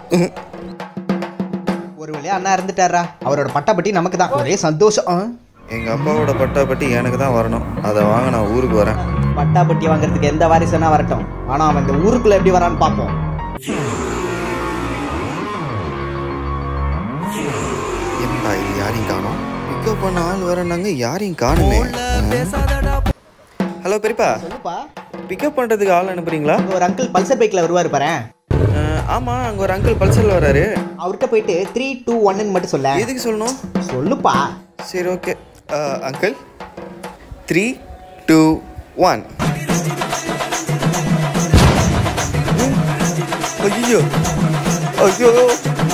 ஒரு வழியா அண்ணா இருந்துட்டாரா அவரோட பட்டாப்பட்டி நமக்கு தான் ஒரே சந்தோஷம் ஆ? எங்கள் அப்பாவோட பட்டாப்பட்டி எனக்கு தான் வரணும் அதை வாங்க நான் ஊருக்கு வரேன் பட்டாப்பட்டி வாங்குறதுக்கு எந்த வாரிசுனா வரட்டும் ஆனா அவன் இந்த ஊருக்குள்ள எப்படி வரான்னு பார்ப்போம் என்னடா இது யாரையும் காணோம் பிக்கப் பண்ண ஆள் வரேன்னாங்க யாரையும் காணுமே ஹலோ பெரியப்பா சொல்லுப்பா பிக்கப் பண்ணுறதுக்கு ஆள் அனுப்புறீங்களா அங்க ஒரு அங்கிள் பல்சர் பைக்ல வருவாரு பாரு அஹ், ஆமா அங்கே ஒரு அங்கிள் பல்சரில் வராரு அவர்கிட்ட போயிட்டு த்ரீ டூ ஒன்னு மட்டும் சொல்ல எதுக்கு சொல்லணும் சொல்லுப்பா சரி okay uncle three two one ஐயோ ஐயோ